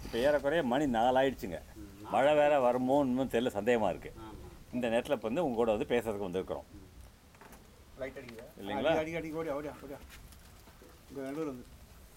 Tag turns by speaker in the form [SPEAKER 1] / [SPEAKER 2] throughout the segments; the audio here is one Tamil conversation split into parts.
[SPEAKER 1] இப்போ ஏறக்குறைய மணி நாலாயிடுச்சுங்க மழை வேற வருமோ இன்னும் தெரியல சந்தேகமாக இருக்குது
[SPEAKER 2] ஆமாம்
[SPEAKER 1] இந்த நேரத்தில் இப்போ வந்து உங்க கூட வந்து பேசுறதுக்கு வந்திருக்கிறோம்
[SPEAKER 2] லைட் அடிக்குதா
[SPEAKER 1] இல்லைங்களா
[SPEAKER 3] அடி அடி ஓடியா ஓடியா ஓடியா இங்கே நடுவில் வந்து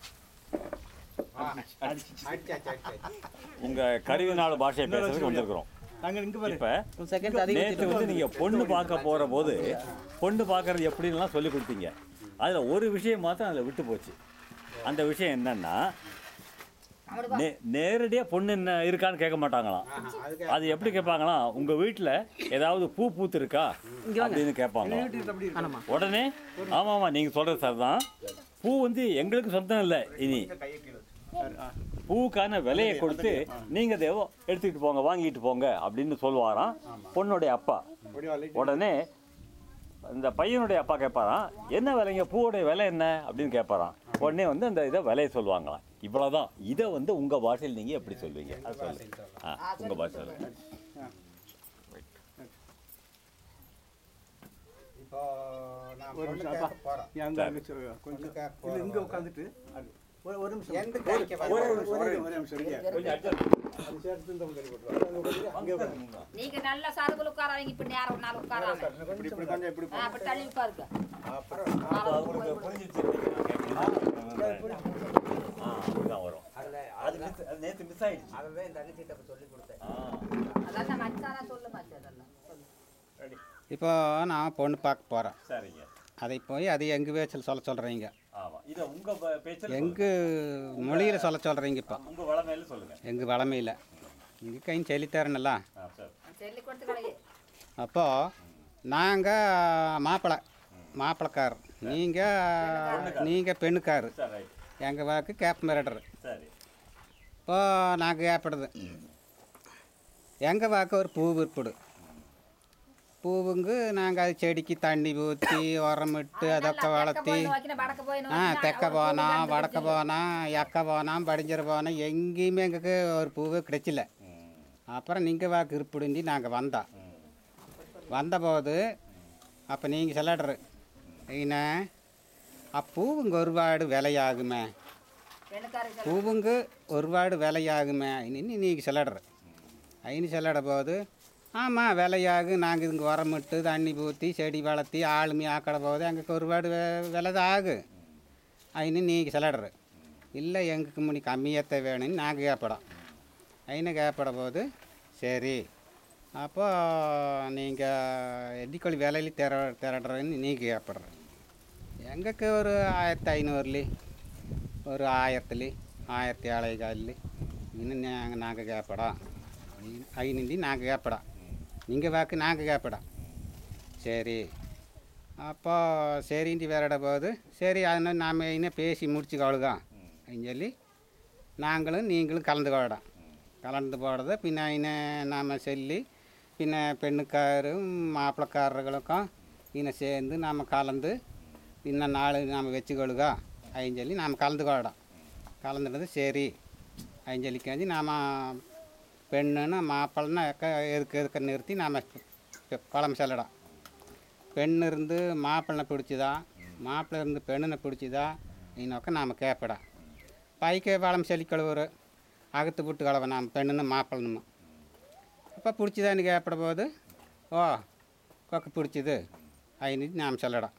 [SPEAKER 2] அடிச்சு அடிச்சு அடிச்சு
[SPEAKER 1] உங்கள் கருவி நாள் பாஷையை பேசுறதுக்கு வந்திருக்கிறோம்
[SPEAKER 3] நாங்கள் இங்கே பாரு
[SPEAKER 1] இப்போ
[SPEAKER 4] ஒரு செகண்ட் அதிகம்
[SPEAKER 1] நேற்று வந்து நீங்கள் பொண்ணு பார்க்க போகிற போது பொண்ணு பார்க்கறது எப்படின்லாம் சொல்லி கொடுத்தீங்க அதில் ஒரு விஷயம் மாத்திரம் அதில் விட்டு போச்சு அந்த விஷயம் என்னன்னா நே நேரடியாக பொண்ணு என்ன இருக்கான்னு கேட்க மாட்டாங்களாம்
[SPEAKER 2] அதுக்கு
[SPEAKER 1] அது எப்படி கேட்பாங்களாம் உங்கள் வீட்டில் ஏதாவது பூ பூத்து இருக்கா அப்படின்னு கேட்பாங்க
[SPEAKER 3] அப்படி இருக்கு
[SPEAKER 4] ஆமாம்
[SPEAKER 1] உடனே ஆமாம் ஆமாம் நீங்கள் சொல்கிறது சார் தான் பூ வந்து எங்களுக்கு சொந்தம் இல்லை இனி
[SPEAKER 2] கையை கீழே வச்சு.
[SPEAKER 3] ஆ
[SPEAKER 1] பூவுக்கான விலையை கொடுத்து நீங்கள் தேவோ எடுத்துக்கிட்டு போங்க வாங்கிட்டு போங்க அப்படின்னு சொல்லுவாராம் பொண்ணுடைய அப்பா
[SPEAKER 3] ஓடியா லைட்
[SPEAKER 1] உடனே இந்த பையனுடைய அப்பா கேட்பாராம் என்ன விலைங்க பூவுடைய விலை என்ன அப்படின்னு கேட்பாராம் உடனே வந்து அந்த இதை விலையை சொல்லுவாங்களாம் இவ்வளோதான் இதை வந்து உங்கள் பாஷையில் நீங்கள் எப்படி சொல்வீங்க அது சொல்லுங்க ஆ உங்கள் பாஷையில்
[SPEAKER 2] இப்போ நான்
[SPEAKER 3] ஒரு
[SPEAKER 2] பொண்ணு
[SPEAKER 3] நிமிஷம்
[SPEAKER 2] கேட்க
[SPEAKER 3] அப்பா
[SPEAKER 2] போறேன்
[SPEAKER 3] நீ அங்கே அங்கே சொல்லுங்க
[SPEAKER 2] பொண்ணு
[SPEAKER 3] கொஞ்சம்
[SPEAKER 2] கேட்க
[SPEAKER 3] இல்லை இங்கே
[SPEAKER 2] போறேன்.
[SPEAKER 3] உட்காந்துட்டு ஒரு ஒரு நிமிஷம்
[SPEAKER 2] எந்த கைக்கு
[SPEAKER 3] ஒரே
[SPEAKER 2] வரேன்?
[SPEAKER 3] ஒரே ஒரே நிமிஷம் இருங்க.
[SPEAKER 1] கொஞ்சம் adjust
[SPEAKER 3] அது சேர்த்து இந்த பக்கம் போட்டுருவா அங்கே உட்காந்து
[SPEAKER 5] நீங்க நல்ல சாருக்குள்ள உட்காராங்க இப்ப நேரம் ஒரு நாள் உட்காராங்க
[SPEAKER 3] இப்படி இப்படி கொஞ்சம் இப்படி
[SPEAKER 5] ஆ, அப்படி தள்ளி உட்காருங்க
[SPEAKER 2] அப்புறம்
[SPEAKER 1] அப்போ அவங்களுக்கு புரிஞ்சிருச்சு ஆ அப்படிதான் வரும்
[SPEAKER 2] அதில்
[SPEAKER 1] அது மிஸ் அது நேற்று மிஸ் ஆயிடுச்சு
[SPEAKER 2] அதுதான் என் தங்கச்சிட்ட இப்ப சொல்லி கொடுத்தேன்
[SPEAKER 1] ஆ
[SPEAKER 5] அதான் நான் மச்சானா சொல்லு மச்சான் அதெல்லாம் சொல்லு.
[SPEAKER 2] இப்போ நான் பொண்ணு பார்க்க போகிறேன்
[SPEAKER 1] சரிங்க
[SPEAKER 2] அதை போய் அது எங்கள் பேச்சில் சொல்ல சொல்கிறீங்க
[SPEAKER 1] ஆமாம் இதை உங்கள் பேச்சில்
[SPEAKER 2] எங்கள் மொழியில் சொல்ல சொல்கிறீங்க இப்போ
[SPEAKER 1] உங்கள் வளமையில சொல்லுங்கள்
[SPEAKER 2] எங்கள் வளமையில் இங்கே கையும் சொல்லித்தரேன்ல
[SPEAKER 1] ஆ சரி
[SPEAKER 5] சொல்லி கொடுத்து கிடையாது
[SPEAKER 2] அப்போது நாங்கள் மாப்பிள்ளை மாப்பிள்ளைக்கார் நீங்கள் நீங்கள் பெண்ணுக்கார்
[SPEAKER 1] சரி ரைட்
[SPEAKER 2] எங்கள் வாக்கு கேப் மிரட்டுறது
[SPEAKER 1] சரி
[SPEAKER 2] இப்போ நாங்கள் கேப்பிடுது எங்கள் வாக்கு ஒரு பூ விற்படு பூவுங்கு நாங்கள் அது செடிக்கு தண்ணி ஊற்றி உரமிட்டு அதொക്കെ வளர்த்தி
[SPEAKER 5] வடக்க போய்
[SPEAKER 2] ஆ தெக்க போனோம் வடக்க போனோம் எக்க போனோம் படிஞ்சர் போனோம் எங்கேயுமே எங்களுக்கு ஒரு பூவே கிடைச்சில
[SPEAKER 1] ம்
[SPEAKER 2] அப்புறம் நீங்கள் வாக்கு இருப்பிடுந்தி நாங்கள் வந்தோம்
[SPEAKER 1] ம்
[SPEAKER 2] வந்தபோது அப்போ நீங்கள் சொல்லடுற என்ன அப்பூவுங்க ஒருபாடு விலையாகுமே
[SPEAKER 5] பெண்ணுக்காரங்க
[SPEAKER 2] பூவுங்க ஒருபாடு விலையாகுமே இனி நீங்கள் சொல்லடுற ஐனு சொல்லட போது ஆமாம் விலையாகும் நாங்கள் இங்கே உரமிட்டு தண்ணி ஊற்றி செடி வளர்த்தி ஆளுமை ஆக்கட போது எங்களுக்கு ஒருபாடு விலை தான் ஆகும் ஐனு நீங்கள் சொல்லடுற இல்லை எங்களுக்கு முன்னி கம்மியத்தை வேணும்னு நாங்கள் கேட்படோம் ஐனு கேட்பட போது சரி அப்போ நீங்கள் எடிக்கொழி விலையில திர திரடுறேன்னு நீங்கள் கேட்படுற எங்களுக்கு ஒரு ஆயிரத்தி ஐநூறுலி ஒரு ஆயிரத்துலி ஆயிரத்தி ஏழைகாலி இன்னும் நாங்கள் நாங்கள் கேட்படோம் ஐநூந்தி நாங்கள் கேட்படோம் நீங்கள் வாக்கு நாங்கள் கேட்படோம் சரி அப்போ சரின்ட்டு வேறட போது சரி அதனால் நாம் இன்னும் பேசி முடிச்சுக்கொள்ளுங்க அப்படின்னு சொல்லி நாங்களும் நீங்களும் கலந்து கொள்ளலாம் கலந்து போடுறது பின்ன இன்னும் நாம் சொல்லி பின்ன பெண்ணுக்காரும் மாப்பிள்ளைக்காரர்களுக்கும் இன்னும் சேர்ந்து நாம் கலந்து இன்னும் நாள் நாம் வச்சுக்கொள்ளுங்க அப்படின்னு சொல்லி நாம் கலந்து கொள்ளலாம் கலந்துட்டது சரி அப்படின்னு சொல்லி கஞ்சி நாம் பெண்ணுன்னு மாப்பிள்ளைன்னு எக்க எதுக்கு எதுக்க நிறுத்தி நாம் குழம்பு செல்லலாம் பெண் இருந்து மாப்பிள்ளை பிடிச்சிதா மாப்பிள்ளை இருந்து பெண்ணுனை பிடிச்சிதா இன்னொக்க நாம் கேட்படா பைக்கே வளம் செலிக்கழுவுரு அகத்து புட்டு கலவை நாம் பெண்ணுன்னு மாப்பிள்ளனுமா அப்போ பிடிச்சிதான்னு கேட்பட போது ஓ கொக்கு பிடிச்சிது ஐநூற்றி நாம் சொல்லடா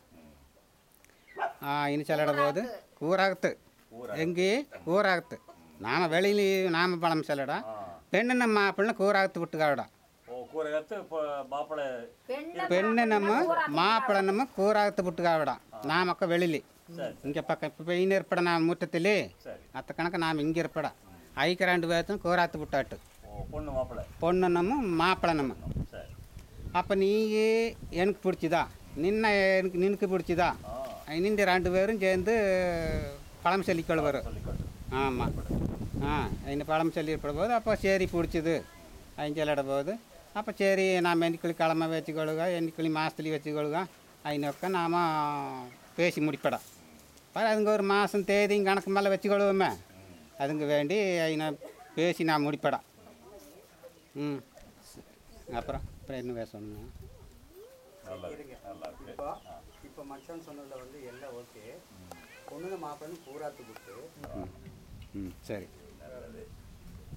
[SPEAKER 2] ஆ இனி சொல்லட போது ஊராகத்து எங்கே ஊராகத்து நாம் வெளியில நாம் பழம் சொல்லடா பெண்ணுன்னு மாப்பிள்ளை கூறாகத்து விட்டு காவடா
[SPEAKER 1] ஓ கூரை கத்து இப்போ மாப்பிள்ளை
[SPEAKER 5] பெண்ணை
[SPEAKER 2] பெண்ணு நம்ம மாப்பிள்ளை நம்ம கூறாகத்து விட்டு காவடா நாமக்க வெளியில
[SPEAKER 1] சரி
[SPEAKER 2] இங்கே பக்கம் இப்போ பெயின் இருப்பட நான் முற்றத்திலே
[SPEAKER 1] சரி
[SPEAKER 2] அத்த கணக்கு நாம் இங்கே இருப்படா ஐக்க ரெண்டு பேர்த்தும் கூறாத்து விட்டாட்டு
[SPEAKER 1] ஓ பொண்ணு மாப்பிள்ளை
[SPEAKER 2] பொண்ணு நம்ம மாப்பிள்ளை நம்ம
[SPEAKER 1] சரி
[SPEAKER 2] அப்போ நீங்கள் எனக்கு பிடிச்சிதா நின்ன எனக்கு நினக்கு பிடிச்சிதா
[SPEAKER 1] ஆ
[SPEAKER 2] நின்று ரெண்டு பேரும் சேர்ந்து பழம் சொல்லிக்கொள்ள வரும்
[SPEAKER 1] சொல்லிக்கொண்டு
[SPEAKER 2] ஆமாம் ஆ இந்த பழம் சொல்லி இருப்பட போது அப்போ சரி பிடிச்சிது அஞ்சலிட போது அப்போ சரி நாம் எண்ணிக்கிளி கிழமை வச்சுக்கொள்ளுக எண்ணிக்கிளி மாதத்துலேயும் வச்சுக்கொள்ளுக ஐநூறுக்க நாம் பேசி முடிப்படா பாரு அதுங்க ஒரு மாதம் தேதியும் கணக்கு மேலே வச்சுக்கொள்வோமே அதுங்க வேண்டி ஐநா பேசி நான் முடிப்படா ம் அப்புறம் அப்புறம் என்ன பேசணுங்க
[SPEAKER 1] நல்லா இருக்கு நல்லா இருக்கு
[SPEAKER 6] இப்போ இப்போ மச்சான் சொன்னதில் வந்து எல்லாம் ஓகே பொண்ணுங்க மாப்பிள்ளைன்னு பூராத்து கொடுத்து
[SPEAKER 2] ம் சரி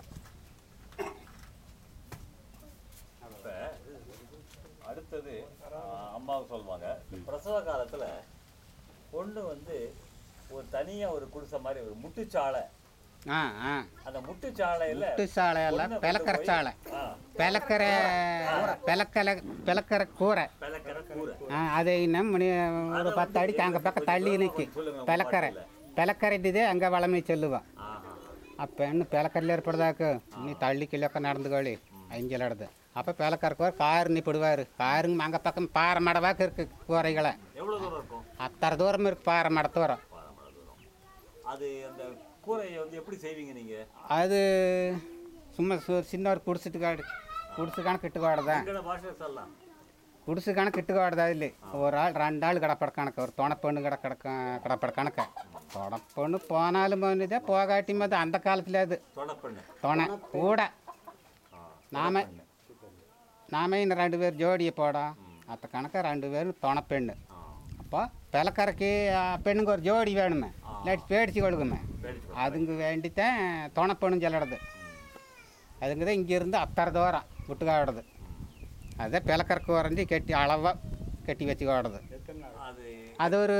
[SPEAKER 1] அடுத்தது ஆஹ், அம்மாவுக்கு சொல்லுவாங்க பிரசவ காலத்துல பொண்ணு வந்து ஒரு தனியா ஒரு குடிசை மாதிரி ஒரு முட்டுச்சாலை
[SPEAKER 2] ஆ ஆ
[SPEAKER 1] அந்த முட்டுச்சாலையில
[SPEAKER 2] முட்டு சாலையெல்லாம்
[SPEAKER 1] பொண்ணை
[SPEAKER 2] பிளக்கிற
[SPEAKER 1] கொண்டு போய்-
[SPEAKER 2] சாலை
[SPEAKER 1] ஆ,
[SPEAKER 2] பிளக்கிற பிளக்கல பிளக்கிற கூரை
[SPEAKER 1] பிளக்கிற கூரை
[SPEAKER 2] ஆ அது இன்னும் மணி ஒரு பத்து அடிக்கு அங்கே பக்கம் தள்ளி நிற்கி பிளக்கரை பிளக்கரைட்டு அங்கே வளமை செல்லுவான்
[SPEAKER 1] ஆஹா.
[SPEAKER 2] ಆ ಪೆಣ್ಣು ಪೇಲಕರ್ಲಿ ಏರ್ಪಡ್ದಾಕ ನೀ ತಳ್ಳಿ ಕಿಲ್ಲಕ ನಡೆದುಕೊಳ್ಳಿ ಹಂಗೆಲ್ಲಾಡ್ದು ಅಪ್ಪ ಪೇಲಕರ್ಕೋರ್ ಕಾರ್ ನೀ ಬಿಡುವಾರು ಕಾರ್ ಮಂಗ ಪಕ್ಕ ಪಾರ ಮಾಡವಾಕ ಇருக்கு கூரைகளை
[SPEAKER 1] எவ்வளவு தூரம் இருக்கும்
[SPEAKER 2] அத்தரை தூரம் இருக்கு பாறை மடத்தூரம்
[SPEAKER 1] பாரம்பரிய தூரம் அது அந்த கூரையை வந்து எப்படி செய்வீங்க நீங்க
[SPEAKER 2] அது சும்மா சு- சின்ன ஒரு குடிசிட்டு காடு குடிசு கணக்கு இட்டுக்கோடதான்
[SPEAKER 1] எங்கட பாஷை சொல்லலாம்
[SPEAKER 2] குடிசு கணக்கு இட்டுக்கோடதா இல்லை ஒரு ஆள் ரெண்டு ஆள் கிடப்பட கணக்கு ஒரு துணைப்பொண்ணு கிட கிடக்க கிடப்பட கணக்கு துணைப்பொண்ணு போனாலும் போனதே போகாட்டி மது அந்த காலத்தில் அது
[SPEAKER 1] தொடப்பண்ணு
[SPEAKER 2] துணை கூட நாம நாம இன்னும் ரெண்டு பேர் ஜோடியை போடா அத்த கணக்க ரெண்டு பேரும் துணைப்பெண்ணு அப்போ பிளக்கரைக்கு பெண்ணுங்க ஒரு ஜோடி வேணுமே இல்லாட்டி பேடிச்சு கொடுக்குமே
[SPEAKER 1] பேடிச்சு
[SPEAKER 2] அதுங்க வேண்டித்தான் துணைப்பெண்ணு சொல்லடுது அதுங்க தான் இங்கேருந்து அத்தரை தூரம் விட்டுக்காடுது அதான் பிளக்கறக்கு வரைஞ்சி கட்டி அளவாக கட்டி வச்சுக்காடுது
[SPEAKER 1] அது
[SPEAKER 2] அது ஒரு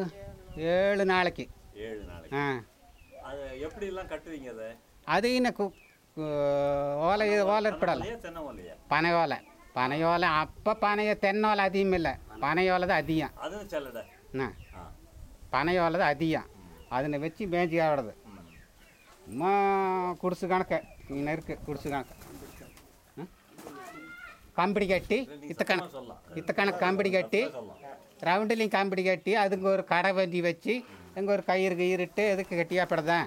[SPEAKER 2] ஏழு நாளைக்கு
[SPEAKER 1] ஏழு நாளைக்கு
[SPEAKER 2] ஆ
[SPEAKER 1] அது எப்படி எல்லாம் கட்டுவீங்க அதை
[SPEAKER 2] அது இன்னும் கு கு- ஓலை ஓலை இருப்படல
[SPEAKER 1] இல்லையா தென்னை ஓலையா
[SPEAKER 2] பனை ஓலை பனை ஓலை அப்போ பனைய தென்னை ஓலை அதிகம் இல்லை பனை ஓலை தான் அதிகம்
[SPEAKER 1] அதுவும் செல்லடை
[SPEAKER 2] என்ன
[SPEAKER 1] ஆ
[SPEAKER 2] பனை ஓலை தான் அதிகம் அதனை வச்சு மேய்ச்சி ஆடுறது
[SPEAKER 1] ம்.
[SPEAKER 2] சும்மா குடிசு கணக்கு இங்கே இருக்கு குடிசு கணக்கு ம்? கம்படி கட்டி இத்த கணக்கு
[SPEAKER 1] சொல்லலாம்
[SPEAKER 2] இத்த கணக்கு கம்படி கட்டி
[SPEAKER 1] சொல்லலாம்
[SPEAKER 2] ரவுண்டுலையும் கம்படி கட்டி அதுக்கு ஒரு கடை வண்டி வச்சு அங்கே ஒரு கயிறு கயிறுட்டு எதுக்கு கட்டியாப்படுதான்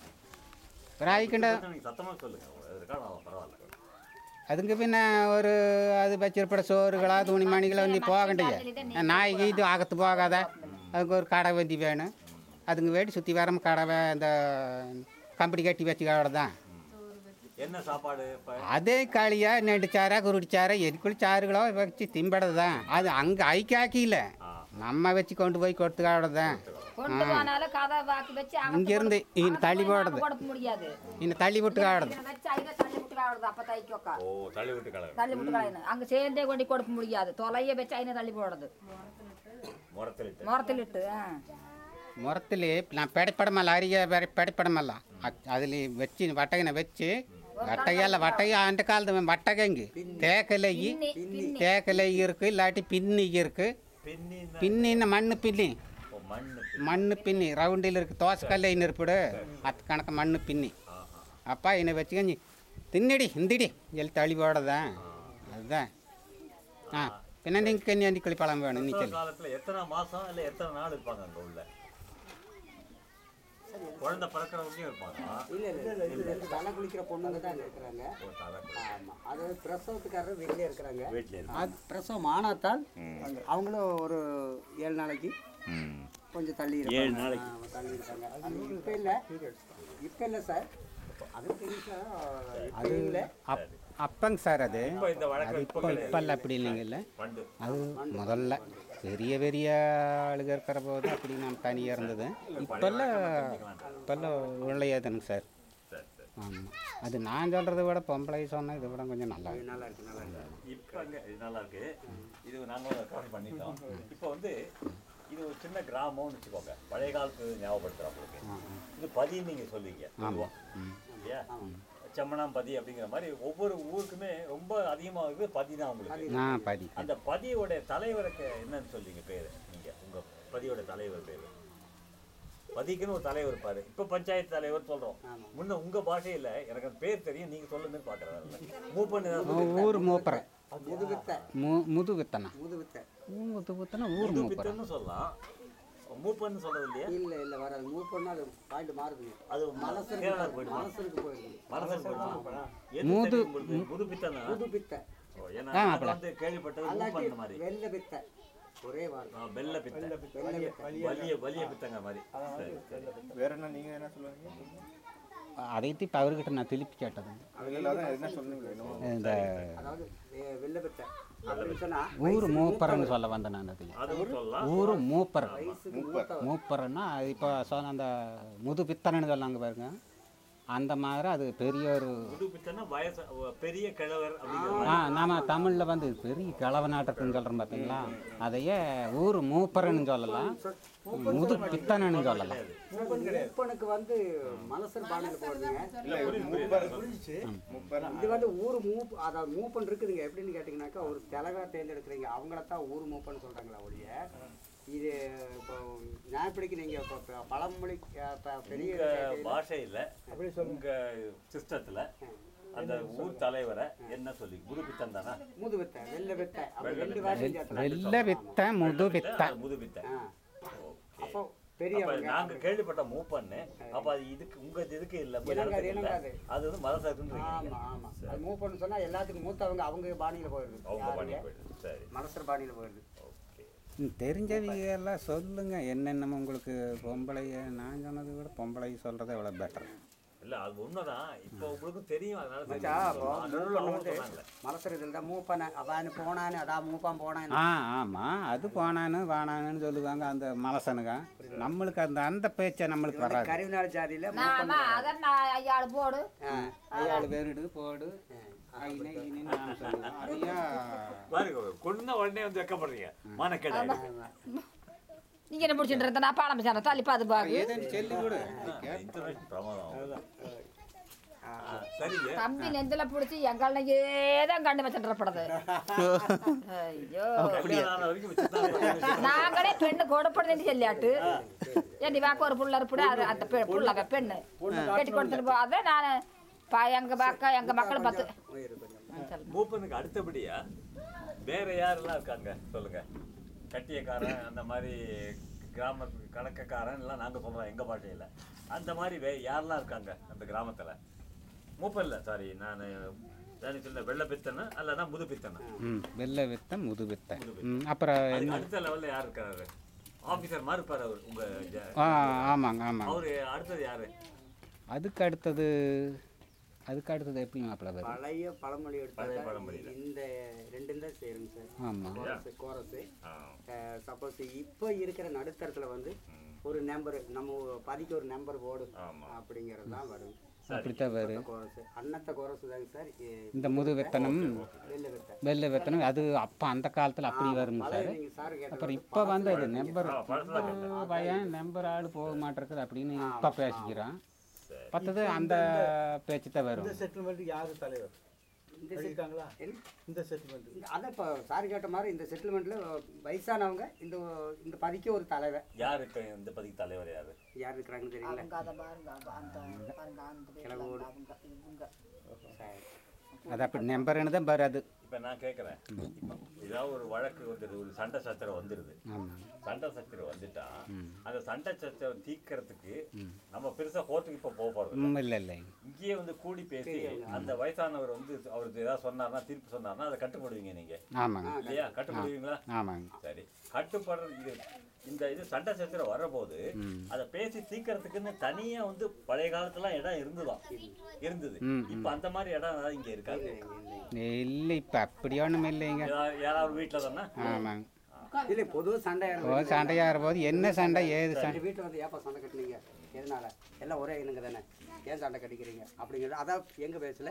[SPEAKER 2] ராய்க்கிண்ட
[SPEAKER 1] நீங்க சத்தமா சொல்லுங்க இருக்கா பரவாயில்ல
[SPEAKER 2] அதுக்கு பின்ன ஒரு அது வச்சிருப்பட சோறுகளா துணிமணிகளை வந்து போகண்டிய நாய்க்கு இது ஆகத்து போகாத அதுக்கு ஒரு கடை வண்டி வேணும் அதுங்க வேடி சுற்றி வரம் கடை வே- இந்த கம்படி கட்டி வச்சு தான்
[SPEAKER 1] என்ன சாப்பாடு இப்ப
[SPEAKER 2] அதே களியா நெண்டு சாரா குருடி சாரா எதுக்குள்ள சாறுகளோ வச்சு திம்படுறது தான் அது அங்கே ஐக்காக்கியில்
[SPEAKER 1] ஆ.
[SPEAKER 2] நம்ம வச்சு கொண்டு போய் கொடுத்து தான்
[SPEAKER 5] கொண்டு போனாலும் கதை பாக்கி வச்சு அகத்து
[SPEAKER 2] இங்கிருந்து
[SPEAKER 5] போடு-
[SPEAKER 2] இங்க தள்ளி
[SPEAKER 5] அகத்து போய்
[SPEAKER 2] போடுறது.
[SPEAKER 5] நாம கொடுக்க முடியாது
[SPEAKER 2] இன்னும் தள்ளி விட்டு காடுது
[SPEAKER 5] இதை வச்சு அதில் தள்ளி விட்டு காடுறது அப்போ தைக்கோக்கா
[SPEAKER 1] ஓ தள்ளி விட்டு கலர்
[SPEAKER 5] தள்ளி விட்டு கலையணும் அங்கே சேர்ந்தே கொண்டு கொடுக்க முடியாது தொலைய வச்சு அதில் தள்ளி போடுறது
[SPEAKER 1] முறத்தலிட்டு
[SPEAKER 5] முறத்திலிட்டு ஆ
[SPEAKER 2] முரத்தில் நான் பெடைப்படமல்ல அரிய பெடைப்படமல்ல அதில் வச்சு வட்டகனை வச்சு வட்டகையால வட்டகை அந்த காலத்து வட்டகைங்க தேக்கலை
[SPEAKER 5] பின்னி பின்னி
[SPEAKER 2] தேக்கலை இருக்கு இல்லாட்டி பின்னி இருக்கு
[SPEAKER 1] பின்னின்னா
[SPEAKER 2] பின்னின்னு மண்ணு பின்னி
[SPEAKER 1] ஓ, மண்ணு
[SPEAKER 2] மண்ணு பின்னி ரவுண்டில் இருக்கு தோசைக்கல்ல இருப்பிடு அத்து கணக்கு மண்ணு பின்னி
[SPEAKER 1] ஆஹா.
[SPEAKER 2] அப்பா என்னை வச்சுக்கஞ்சி தின்னடி இந்திடி எல் தள்ளி போடதான் அதுதான் ஆ பின்ன நீங்கள் கண்ணி அண்டி குளிப்பழம் வேணும் நீ
[SPEAKER 1] பிரசவ
[SPEAKER 2] சொல்லு
[SPEAKER 1] காலத்துல எத்தனை மாசம் இல்ல எத்தனை நாள் இருப்பாங்க அங்க உள்ள குழந்தை பிறக்கிறவங்கயும் இருப்பாங்க
[SPEAKER 6] இல்லை இல்லை இல்லை தலை குளிக்கிற பொண்ணுங்க தான் இருக்கிறாங்க
[SPEAKER 1] ஒரு தலை
[SPEAKER 6] ஆமாம் அதாவது பிரசவத்துக்காரர் வெளியே இருக்கிறாங்க
[SPEAKER 1] வீட்டுல இருக்கு
[SPEAKER 6] அது பிரசவம் ஆனாத்தான் அவங்களும் ஒரு ஏழு நாளைக்கு கொஞ்சம் தள்ளி
[SPEAKER 1] ஏழு
[SPEAKER 6] இருப்பாங்க
[SPEAKER 1] நாளைக்கு.
[SPEAKER 6] ஆமா, தள்ளி இருக்காங்க அது இப்போ இல்லை இப்போ இல்லை சார் அது தெரியும் சார் இப்போ இல்லை
[SPEAKER 2] அப் அப்பங்க சார் அது
[SPEAKER 1] இப்ப இந்த
[SPEAKER 2] அது
[SPEAKER 1] வழக்கம்
[SPEAKER 2] இப்போ
[SPEAKER 1] இப்ப
[SPEAKER 2] இப்பல்ல அப்படி இல்லைங்கல்ல
[SPEAKER 1] பண்டு
[SPEAKER 2] அது முதல்ல பெரிய பெரிய ஆளுங்க இருக்கிற போது அப்படி நம்ம தனியாக இருந்தது இப்போல்லாம் இப்போல்லாம் உள்ளையாதுங்க சார்
[SPEAKER 1] சரி சரி
[SPEAKER 2] ஆமாம் அது நான் சொல்கிறத விட பொம்பளை சொன்னால் இதை விட கொஞ்சம் நல்லா இருக்கு.
[SPEAKER 6] நல்லா இருக்கு நல்லா இருக்கு
[SPEAKER 1] இப்ப அங்க இது நல்லா இருக்கு இது நாங்களும் கவர் பண்ணிட்டோம் இப்போ வந்து இது ஒரு சின்ன கிராமம்னு வச்சுக்கோங்க பழைய காலத்து ஞாபகப்படுத்துறா உங்களுக்கு இது பதின்னு நீங்க சொல்லுவீங்க பொதுவா. இல்லையா செம்மனாம்பதி அப்படிங்கிற மாதிரி ஒவ்வொரு ஊருக்குமே ரொம்ப அதிகமா இருக்குது பதி தான் உங்களுக்கு
[SPEAKER 2] நான் பதி
[SPEAKER 1] அந்த பதியோட தலைவருக்கு என்னன்னு சொல்றீங்க பேரு நீங்க உங்க பதியோட தலைவர் பேரு பதிக்குன்னு ஒரு தலைவர் இருப்பாரு இப்ப பஞ்சாயத்து தலைவர் சொல்றோம் முன்ன உங்க பாஷையில எனக்கு அந்த பேர் தெரியும் நீங்க சொல்லுங்கன்னு பாக்குறேன் மூப்பன்னு தான் சொல்றீங்க.
[SPEAKER 2] ஊர் மூப்பரை
[SPEAKER 6] முதுகுத்தை
[SPEAKER 2] மு முது வித்தனா
[SPEAKER 6] முதுகுத்தை
[SPEAKER 2] முது வித்தனா ஊர்
[SPEAKER 1] புது
[SPEAKER 2] மூப்பரை
[SPEAKER 1] பித்தன்னு சொல்லலாம் மூப்பன்னு சொல்றது இல்லையா
[SPEAKER 6] இல்லை இல்லை வராது மூவ் பண்ணால் அது பாயிண்ட் மாறுதுங்க
[SPEAKER 1] அது
[SPEAKER 6] மனசருக்கு
[SPEAKER 1] கேரளா போயிடுமா
[SPEAKER 6] மனசருக்கு போயிடுது
[SPEAKER 1] மனசு போயிடுமா எது
[SPEAKER 2] மூது-
[SPEAKER 1] தெரியும் உங்களுக்கு? முது பித்தனா
[SPEAKER 6] புது பித்தை
[SPEAKER 1] ஓ, ஏன்னா
[SPEAKER 2] ஆ,
[SPEAKER 1] நான் வந்து கேள்விப்பட்டது
[SPEAKER 6] அல்லாட்டி
[SPEAKER 1] மூப்பன்னு மாதிரி
[SPEAKER 6] வெள்ளை பித்தை ஒரே வார்த்தை
[SPEAKER 1] ஆ, வெள்ளை பித்த
[SPEAKER 6] வெள்ளை பித்தை
[SPEAKER 1] வலிய வலிய பித்தங்க மாதிரி சரி சரி
[SPEAKER 3] வேற என்ன நீங்க என்ன சொல்லுவீங்க
[SPEAKER 2] அதை இப்போ அவர்கிட்ட நான் திருப்பி கேட்டதுங்க
[SPEAKER 3] அதுல அதான் என்ன சொல்லுங்க இன்னும்
[SPEAKER 2] இந்த
[SPEAKER 6] அதாவது வெ- வெள்ளை பித்தை அப்படின்னு சொன்னா
[SPEAKER 2] ஊர் மூப்பரன்னு சொல்ல வந்தேன் நான் அது
[SPEAKER 1] அதுவும் சொல்லலாம்
[SPEAKER 2] ஊர் மூப்பர்
[SPEAKER 6] வயசுக்கு மூத்த
[SPEAKER 2] மூப்பர்னா அது இப்போ சொன்ன அந்த முது பித்தனன்னு சொன்னாங்க பாருங்க அந்த மாதிரி அது பெரிய ஒரு
[SPEAKER 1] புதுப்பித்தனா வயசு பெரிய கிழவர் அப்படிங்கிற
[SPEAKER 2] ஆ நாம தமிழில் வந்து பெரிய கிழவனாட்டத்துன்னு சொல்கிறோம் பார்த்தீங்களா அதையே ஊர் மூப்பரன்னு சொல்லலாம் முது பித்தனன்னு சொல்லலாம்
[SPEAKER 6] மூப்பனுக்கு வந்து மலசர் பானையில் போடுறீங்க
[SPEAKER 3] இல்ல ஒரு முப்பர் முப்பர்
[SPEAKER 6] இது வந்து ஊர் மூப் அதாவது மூப்பன் இருக்குதுங்க எப்படின்னு கேட்டிங்கனாக்கா ஒரு தலைவரை தேர்ந்தெடுக்கிறீங்க அவங்கள தான் ஊர் மூப்பன் சொல்கிறாங்களா ஒழிய இது இப்போ நியாயப்படிக்கு நீங்கள் இப்போ ப- பழமொழி அஹ், ப- பெரிய
[SPEAKER 1] உங்க பாஷையில உங்க சிஸ்டத்துல அந்த ஊர் தலைவரை என்ன சொல்லி குரு பித்தன் தானா
[SPEAKER 6] முது வித்தை வெள்ளை வித்தை அப்படி ரெண்டு வாரம் சேர்த்து
[SPEAKER 2] வெள்ளை வித்த முது வித்த
[SPEAKER 1] முது பித்தன்
[SPEAKER 6] ஆ
[SPEAKER 1] ஓகே
[SPEAKER 6] அப்போ
[SPEAKER 1] அப்ப
[SPEAKER 6] பெரியவங்க
[SPEAKER 1] நாங்க கேள்விப்பட்ட மூப்பன்னு அப்ப அது இதுக்கு உங்க இதுக்கு இல்ல உங்க
[SPEAKER 6] இனங்காது,
[SPEAKER 1] இடத்துக்கு இல்ல
[SPEAKER 6] இனங்காது.
[SPEAKER 1] அது வந்து மதசாக்குன்றீங்க
[SPEAKER 6] ஆமா ஆமா அது மூவ் பண்ண சொன்னா எல்லாத்துக்கும் மூத்தவங்க அவங்க பாணியில போயிடுது
[SPEAKER 1] அவங்க பண்ணி
[SPEAKER 6] யாருங்க?
[SPEAKER 1] போயிடுது சரி
[SPEAKER 6] மலசர் பாணியில போயிடுது
[SPEAKER 1] ஓகே
[SPEAKER 2] ம், தெரிஞ்சவங்க எல்லாம் சொல்லுங்க என்னென்னமோ உங்களுக்கு பொம்பளைய நான் சொன்னதை விட பொம்பளை சொல்கிறத எவ்வளோ பெட்டர்
[SPEAKER 1] இல்ல அது உண்மைதான் இப்போ உங்களுக்கு தெரியும் அதனால சரி
[SPEAKER 6] மச்சா, அப்போ
[SPEAKER 1] அதனால
[SPEAKER 6] மூவ்
[SPEAKER 1] அவங்க
[SPEAKER 6] வந்து
[SPEAKER 1] சொன்னாங்களே.
[SPEAKER 6] மலசர் இதில் தான் மூவ் பண்ண அதான் போனான்னு அதான் மூப்பான் போனான்னு
[SPEAKER 2] ஆ ஆமாம் அது போனான்னு வானான்னு சொல்லுவாங்க அந்த மலசனுங்க நம்மளுக்கு அந்த அந்த பேச்சை நம்மளுக்கு வராது
[SPEAKER 6] கருவிநாள் ஜாதியில மூவ்
[SPEAKER 5] நாம அதான் நான் ஐயாள் போடு
[SPEAKER 2] ஐயாள் வேறுடு போடு ஐனே இனின்னு நான் சொல்லுவேன் அதையா
[SPEAKER 1] பாருங்க கொன்ன உடனே வந்து வெக்கப்படுறீங்க மானக்கேடு
[SPEAKER 5] நீங்க என்ன முடிச்சுட்டு இருந்த நான் பாடம் பேசுறேன் தள்ளி பார்த்து பாரு
[SPEAKER 2] ஏதேன்னு சொல்லி கொடு
[SPEAKER 1] இன்டர்நெட் பிரமாதம் ஆ, சரிங்க
[SPEAKER 5] தம்பி நெஞ்சில பிடிச்சி எங்களை ஏதான் கண்டு வச்சுட்டுறப்படுது ஐயோ
[SPEAKER 1] கல்யாணம் ஆன வரைக்கும் வச்சுதான் இருக்கீங்க.
[SPEAKER 5] நாங்களே பெண்ணு கொடுப்படுது சொல்லியாட்டு ஏண்டி வாக்க ஒரு புள்ள இருப்பிட அது அந்த பெ- புள்ள அவ பெண்ணு கட்டி கொடுத்துட்டு போ அதை நான் பா எங்க பாக்க எங்க மக்கள் பத்து
[SPEAKER 1] மூப்பனுக்கு அடுத்தபடியா வேற யாரெல்லாம் இருக்காங்க சொல்லுங்க கட்டியக்காரன் அந்த மாதிரி கிராம கணக்கக்காரன் எல்லாம் நாங்க சொல்றோம் எங்க பாஷையில அந்த மாதிரி வே யாரெல்லாம் இருக்காங்க அந்த கிராமத்துல மூப்பன் இல்ல சாரி நான் நான் சொல்ல வெள்ளை பித்தனை அல்லனா முது பித்தனை
[SPEAKER 2] ம் வெள்ளை வித்த முது வித்த ம் அப்புறம்
[SPEAKER 1] அதுக்கு
[SPEAKER 2] என்ன
[SPEAKER 1] அடுத்த லெவல்ல யார் இருக்காரு ஆபீசர் மாதிரி இருப்பாரு அவர் உங்க ஜ-
[SPEAKER 2] ஆ ஆமாங்க ஆமாங்க
[SPEAKER 1] அவரு அடுத்தது யாரு
[SPEAKER 2] அதுக்கு அடுத்தது அதுக்கு அடுத்தது எப்படி மாப்பிள்ள வரும்
[SPEAKER 6] பழைய பழமொழி
[SPEAKER 1] பழைய
[SPEAKER 6] எடுத்தாக்கா
[SPEAKER 1] பழமொழியில.
[SPEAKER 6] இந்த ரெண்டும் தான் சேருங்க சார்
[SPEAKER 2] ஆமாம்
[SPEAKER 6] கோரஸ் கோரஸு
[SPEAKER 1] ஆ,
[SPEAKER 6] சப்போஸ் இப்போ இருக்கிற நடுத்தரத்தில் வந்து ஒரு நம்பர் நம்ம பதிக்கு ஒரு நம்பர் போடு
[SPEAKER 1] ஆமா.
[SPEAKER 6] அப்படிங்கிறது தான் வரும்
[SPEAKER 2] அப்படித்தான் வரும்
[SPEAKER 6] கோரஸ் அன்னத்த கோரஸ் தாங்க சார்
[SPEAKER 2] இந்த முது வெத்தனம்
[SPEAKER 6] வெளில விட்ட
[SPEAKER 2] வெள்ளை வெத்தனம் அது அப்போ அந்த காலத்தில் அப்படி வருங்க சார்
[SPEAKER 6] நீங்கள் சார் கேட்ட
[SPEAKER 2] அப்புறம் இப்போ வந்து அது நம்பர் பையன் நம்பர் ஆள் போக மாட்டிருக்குது அப்படின்னு இப்போ பேசிக்கிறான் பத்தது அந்த பேச்சு தான் வரும்
[SPEAKER 4] செட்டில்மெண்ட்டுக்கு யாரு தலைவர்
[SPEAKER 6] இந்த
[SPEAKER 4] இருக்காங்களா
[SPEAKER 6] என்ன?
[SPEAKER 4] இந்த செட்டில்மெண்ட்
[SPEAKER 6] இந்த- அதான் இப்போ சார் கேட்ட மாதிரி இந்த செட்டில்மெண்ட்டில் வயசானவங்க இந்த இந்த பதிக்கு ஒரு தலைவர்
[SPEAKER 1] யாரு இப்ப இந்த பதிக்கு தலைவர் யாரு
[SPEAKER 6] யார் இருக்கிறாங்கன்னு தெரியல
[SPEAKER 5] அவங்க அதை பாருங்க அந்த அந்த பாருங்க அந்த வீட்டுல அவங்க இவங்க
[SPEAKER 6] சரி
[SPEAKER 2] அது அப்படி நம்பர்னு தான் வராது
[SPEAKER 1] இப்ப நான் கேக்குறேன் ஏதாவது ஒரு வழக்கு வந்துடுது ஒரு சண்டை சச்சரவு வந்துடுது
[SPEAKER 2] ஆமாம்
[SPEAKER 1] சண்டை சச்சரவு வந்துட்டா அந்த சண்டை சச்சரவு தீர்க்கறதுக்கு நம்ம பெருசா கோர்ட்டுக்கு இப்ப போக போறது இல்ல.
[SPEAKER 2] ம் இல்லை இல்லை
[SPEAKER 1] இங்கேயே வந்து கூடி பேசி அந்த வயசானவர் வந்து அவருக்கு ஏதாவது சொன்னார்னா தீர்ப்பு சொன்னார்னா அதை கட்டுப்படுவீங்க நீங்க
[SPEAKER 2] ஆமாங்க
[SPEAKER 1] இல்லையா கட்டுப்படுவீங்களா
[SPEAKER 2] ஆமாங்க
[SPEAKER 1] சரி கட்டுப்படுறது இது இந்த இது சண்டை சச்சரவு வரபோது அதை பேசி தீர்க்கறதுக்குன்னு தனியா வந்து பழைய காலத்துல இடம் இருந்துதான் இருந்தது இப்ப அந்த மாதிரி இடம் ஏதாவது இங்க இருக்காது
[SPEAKER 2] இல்லை இப்போ அப்படி ஒன்றும் இல்லைங்க
[SPEAKER 1] ஏதாவது- யாராவது வீட்டுல தானே
[SPEAKER 2] ஆமாங்க
[SPEAKER 6] இல்லை பொதுவாக சண்டை
[SPEAKER 2] ஓ சண்டையாக போது என்ன சண்டை ஏது சண்டை
[SPEAKER 6] எங்கள் வீட்டில் வந்து ஏப்பா சண்டை கட்டுனீங்க எதனால எல்லாம் ஒரே இனங்க தானே ஏன் சண்டை கட்டிக்கிறீங்க அப்படிங்கிறது அதான் எங்கள் பேசல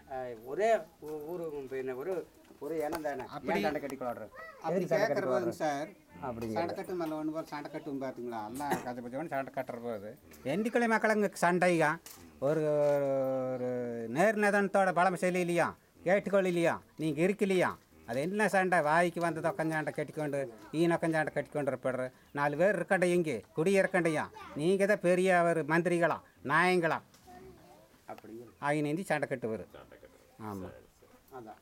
[SPEAKER 6] ஒரே ஊ- ஊரு பின்ன ஒரு ஒரு இனம் தானே ஏன் சண்டை கட்டிக்கொள்றோம்
[SPEAKER 2] அப்படி கேட்குற போதுங்க சார் சண்டை கட்டு மேலே ஒன்று போல் சண்டை கட்டும் பார்த்தீங்களா எல்லாம் கஷ்டப்பட்டு சண்டை கட்டுற போது எண்டிக்கலை மக்களுங்க சண்டைங்க ஒரு ஒரு நேர்நதனத்தோட பழமை செல்லையிலையா கேட்டுக்கொள்ளையிலையா நீங்கள் இருக்கலையா அது என்ன சண்டை வாய்க்கு வந்தது உக்கஞ்சாண்டை கட்டிக்கொண்டு ஈன உக்கஞ்சாண்டை கட்டிக்கொண்டு இருப்படுற நாலு பேர் இருக்கண்ட இங்கே குடி இருக்கண்டையா நீங்கள் தான் பெரிய ஒரு மந்திரிகளா நாயங்களா
[SPEAKER 6] அப்படிங்கிற
[SPEAKER 2] ஆகினேந்தி சண்டை கட்டு வரும் ஆமாம்
[SPEAKER 6] அதான்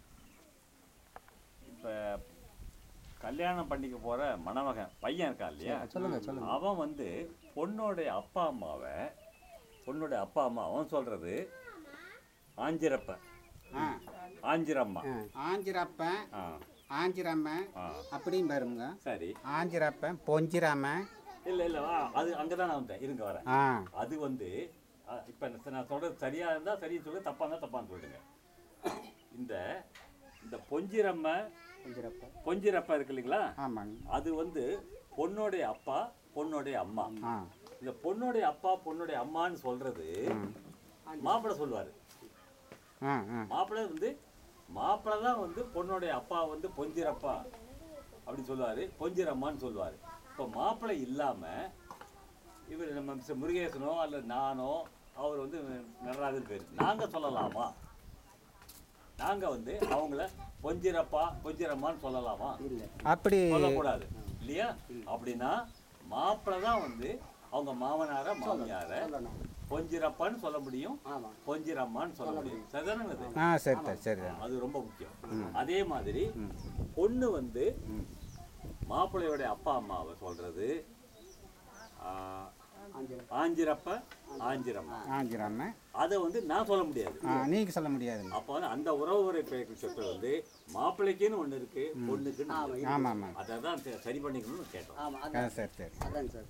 [SPEAKER 1] இப்ப கல்யாணம் பண்ணிக்க போற மணமகன் பையன் இருக்கான் இல்லையா அவன் வந்து பொண்ணோடைய அப்பா அம்மாவை பொண்ணோடைய அப்பா அம்மா அவன் சொல்றது ஆஞ்சிரப்ப
[SPEAKER 2] ஆ
[SPEAKER 1] ஆஞ்சிரம்மா
[SPEAKER 2] ஆஞ்சிரப்பன்
[SPEAKER 1] ஆ
[SPEAKER 2] ஆஞ்சிரம்மன்
[SPEAKER 1] ஆ
[SPEAKER 2] அப்படியும் வருங்க
[SPEAKER 1] சரி
[SPEAKER 2] ஆஞ்சிரப்பன் பொஞ்சிராமன்
[SPEAKER 1] இல்ல இல்ல வா அது அங்கதான் நான் வந்தேன் இருங்க வரேன்
[SPEAKER 2] ஆ
[SPEAKER 1] அது வந்து அ, இப்ப நான் நான் சொல்றது சரியா இருந்தா சரி சொல்லு தப்பா இருந்தா தப்பான்னு சொல்லிடுங்க இந்த இந்த பொஞ்சிரம்ம
[SPEAKER 6] கொஞ்சிரப்ப
[SPEAKER 1] பொஞ்சிரப்ப இருக்கு இல்லைங்களா
[SPEAKER 2] ஆமாங்க
[SPEAKER 1] அது வந்து பொண்ணுடைய அப்பா பொண்ணுடைய அம்மா
[SPEAKER 2] ஆ
[SPEAKER 1] இந்த பொண்ணுடைய அப்பா பொண்ணுடைய அம்மான்னு சொல்றது மாப்பிள்ளை சொல்லுவார்
[SPEAKER 2] ஆ ஆ
[SPEAKER 1] மாப்பிள்ளை வந்து மாப்பிள்ளை தான் வந்து பொண்ணுடைய அப்பா வந்து பொஞ்சிரப்பா அப்படி சொல்லுவார் பொஞ்சிரம்மான்னு சொல்லுவார் இப்போ மாப்பிள்ளை இல்லாமல் இவர் நம்ம மிஸ்டர் முருகேசனோ அல்லது நானோ அவர் வந்து நடராஜன் பேர் நாங்கள் சொல்லலாமா நாங்கள் வந்து அவங்கள பொஞ்சிரப்பா பொஞ்சிரம்மான்னு சொல்லலாமா
[SPEAKER 2] அப்படி
[SPEAKER 1] சொல்லக்கூடாது இல்லையா அப்படின்னா மாப்பிள்ளை தான் வந்து அவங்க மாமனார மாமியார
[SPEAKER 6] சொல்லணும்
[SPEAKER 1] பொஞ்சிரப்பான்னு சொல்ல முடியும்
[SPEAKER 6] ஆமா
[SPEAKER 1] பொஞ்சிரம்மான்னு சொல்ல முடியும் சரிதானே அது
[SPEAKER 2] ஆ சரி தான் சரி தான்
[SPEAKER 1] அது ரொம்ப முக்கியம் அதே மாதிரி பொண்ணு வந்து மாப்பிள்ளையோட அப்பா அம்மாவை சொல்றது ஆ, ஆஞ்சிரப்ப ஆஞ்சிரம்மா
[SPEAKER 2] ஆஞ்சிராம
[SPEAKER 1] அதை வந்து நான் சொல்ல முடியாது
[SPEAKER 2] ஆ நீங்கள் சொல்ல முடியாதுங்க
[SPEAKER 1] அப்போ வந்து அந்த உறவு முறை சொற்கள் வந்து மாப்பிள்ளைக்குன்னு ஒண்ணு இருக்கு பொண்ணுக்குன்னு ஒண்ணு இருக்கு.
[SPEAKER 2] ஆமாம் ஆமாம்
[SPEAKER 1] அதை தான் சரி- சரி பண்ணிக்கணும்னு கேட்டோம்
[SPEAKER 6] ஆமா
[SPEAKER 2] ஆ
[SPEAKER 6] அதான்
[SPEAKER 2] சரி சரி
[SPEAKER 6] அதான் சார்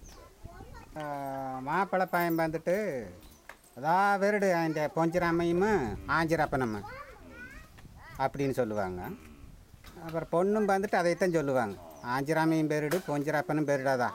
[SPEAKER 2] மாப்பிள்ளை பையன் வந்துட்டு அதா வெறுடு அந்த பொஞ்சிராமையும் ஆஞ்சிரப்பனம்ம அப்படின்னு சொல்லுவாங்க அப்புறம் பொண்ணும் வந்துட்டு அதைத்தான் சொல்லுவாங்க ஆஞ்சிராமையும் பெருடு பொஞ்சிரப்பனும் பெருடாதா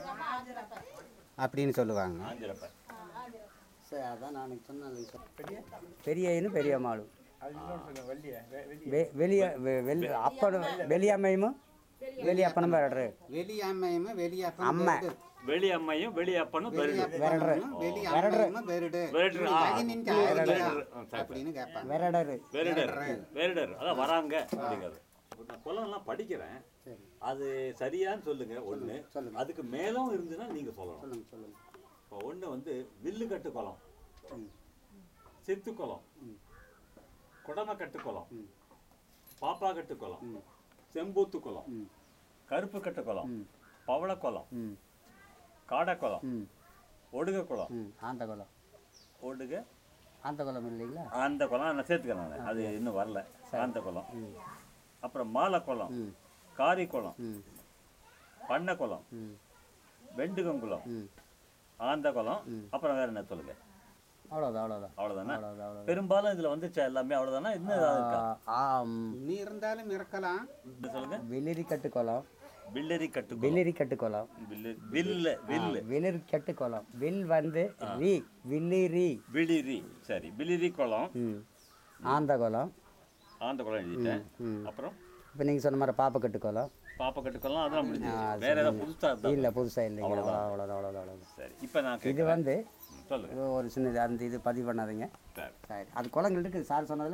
[SPEAKER 2] அப்படின்னு சொல்லுவாங்க
[SPEAKER 1] ஆஞ்சிரப்ப
[SPEAKER 6] சரி அதான் நான் சொன்னேன் சார் பெரியனும் பெரியம்மாளும்
[SPEAKER 3] அது இன்னொன்று சொல்லுங்க வெள்ளிய வெள்ளி
[SPEAKER 6] வெ வெளிய வெ- வெளி அப்பனும் வெளியம்மையும் வெளியப்பனும் பெறடுற
[SPEAKER 2] வெளியாமையும் வெளியப்பனும்
[SPEAKER 6] அம்மை.
[SPEAKER 2] பெருடு.
[SPEAKER 1] வெளி அம்மையும் வெளி அப்பனும் பெருடு
[SPEAKER 2] வெளியப்பனும் வெளியாமையும் பெருடு
[SPEAKER 1] பெருடு, ஆ.
[SPEAKER 2] அகினின்
[SPEAKER 1] பெருடு.
[SPEAKER 2] காவலா
[SPEAKER 1] ஆ, சரி.
[SPEAKER 2] அப்படின்னு கேட்பாங்க
[SPEAKER 6] வெரடரு
[SPEAKER 1] வேரிடர் வேரிடர் அதான் வராங்க அப்படிங்கிறது நான் குளம்லாம் படிக்கிறேன்
[SPEAKER 6] சரி
[SPEAKER 1] அது சரியான்னு சொல்லுங்க ஒண்ணு
[SPEAKER 6] சொல்லுங்க.
[SPEAKER 1] அதுக்கு மேலும் இருந்துன்னா நீங்க சொல்லணும்
[SPEAKER 6] சொல்லுங்க சொல்லுங்க
[SPEAKER 1] இப்போ ஒண்ணு வந்து வில்லு கட்டு குளம்
[SPEAKER 6] ம்.
[SPEAKER 1] சித்து குளம்
[SPEAKER 6] ம்.
[SPEAKER 1] குடம கட்டு குளம்
[SPEAKER 6] ம்.
[SPEAKER 1] பாப்பா கட்டு குளம்
[SPEAKER 6] ம்.
[SPEAKER 1] செம்பூத்து குளம்
[SPEAKER 6] ம்.
[SPEAKER 1] கருப்பு கட்டு குளம்
[SPEAKER 6] ம்.
[SPEAKER 1] பவள குளம்
[SPEAKER 6] ம்
[SPEAKER 1] காடை குளம்
[SPEAKER 6] ம்
[SPEAKER 1] ஒடுக குளம்
[SPEAKER 6] ம் ஆந்த குளம்
[SPEAKER 1] ஒடுக
[SPEAKER 6] ஆந்த குளம் இல்லைங்களா
[SPEAKER 1] அந்த குளம் நான் சேர்த்துக்கிறேன் நான் அது இன்னும் வரல அந்த குளம்
[SPEAKER 6] ம்
[SPEAKER 1] அப்புறம் மாலை குளம்
[SPEAKER 6] ம்
[SPEAKER 1] காரி குளம்
[SPEAKER 6] ம்
[SPEAKER 1] பண்ணை குளம்
[SPEAKER 6] ம்
[SPEAKER 1] வெண்டுகங்குளம்
[SPEAKER 6] ம்
[SPEAKER 1] ஆந்த குளம் அப்புறம் வேற என்ன சொல்லுங்க
[SPEAKER 6] அவ்வளோதான் அவ்வளோதான்
[SPEAKER 1] அவ்வளவுதானே
[SPEAKER 6] அவ்வளோதான் அவ்வளோதான்
[SPEAKER 1] பெரும்பாலும் இதுல வந்துச்சு எல்லாமே அவ்வளவுதானா இன்னும் ஏதாவது இருக்கா
[SPEAKER 6] ஆம்
[SPEAKER 2] நீ இருந்தாலும் இருக்கலாம்
[SPEAKER 1] இது சொல்லுங்க
[SPEAKER 6] வெளிரி கட்டு குளம்
[SPEAKER 1] வில்லரி கட்டு
[SPEAKER 6] வெளிரி கட்டு குளம்
[SPEAKER 1] வில்லு வில்ல வில்லு
[SPEAKER 6] வெளிரி கட்டு குளம் வில் வந்து ரி வில்லிரி
[SPEAKER 1] விளிரி சரி விளிரி குளம்
[SPEAKER 6] ம் ஆந்த குளம்
[SPEAKER 1] ஆந்த குளம் எழுதிட்டேன்
[SPEAKER 6] ம்
[SPEAKER 1] அப்புறம்
[SPEAKER 6] இப்போ நீங்கள் சொன்ன மாதிரி பாப்பக்கட்டு குளம்
[SPEAKER 1] பாப்பா கட்டு குளம் அதெல்லாம் முடிஞ்சு
[SPEAKER 6] ஆ,
[SPEAKER 1] வேற ஏதாவது புதுசா இருந்தா
[SPEAKER 6] இல்லை புதுசாக இல்லைங்க அவ்வளோதான் அவ்வளோதான் அவ்வளோதான் அவ்வளோதான்
[SPEAKER 1] சரி இப்போ நான்
[SPEAKER 6] இது
[SPEAKER 1] கேட்குறேன்
[SPEAKER 6] வந்து
[SPEAKER 1] சொல்லுங்க
[SPEAKER 6] இது ஒரு சின்னது அந்த இது பதிவு பண்ணாதீங்க
[SPEAKER 1] சரி
[SPEAKER 6] சரி அது குளங்கள் இருக்குது சார் சொன்னதில்